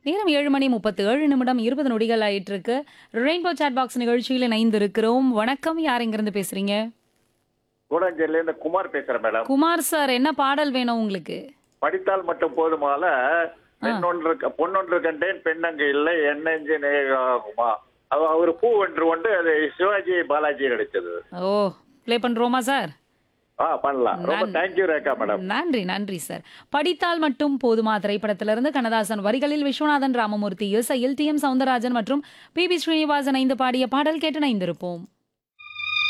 நேரம் ஏழு மணி முப்பத்து ஏழு நிமிடம் இருபது நொடிகள் ஆயிட்டு இருக்கு ரெயின்போ சாட் பாக்ஸ் நிகழ்ச்சியில் இணைந்து இருக்கிறோம் வணக்கம் யார் எங்கிருந்து பேசுறீங்க கூடஞ்சேரியில இருந்து குமார் பேசுறேன் மேடம் குமார் சார் என்ன பாடல் வேணும் உங்களுக்கு படித்தால் மட்டும் போதுமால பெண்ணொன்று பொன்னொன்று கண்டேன் பெண்ணங்கு இல்லை என்னெஞ்சு நேகுமா அவ அவர் பூ ஒன்று கொண்டு அது சிவாஜி பாலாஜி நடிச்சது ஓ ப்ளே பண்றோமா சார் ஆ பண்ணலாம் ரொம்ப தேங்க்யூ ரேகா மேடம் நன்றி நன்றி சார் படித்தால் மட்டும் போதுமா திரைப்படத்திலிருந்து கண்ணதாசன் வரிகளில் விஸ்வநாதன் ராமமூர்த்தி இசையில் டி எம் சவுந்தரராஜன் மற்றும் பி பி ஸ்ரீனிவாசன் ஐந்து பாடிய பாடல் கேட்டு இணைந்திருப்போம்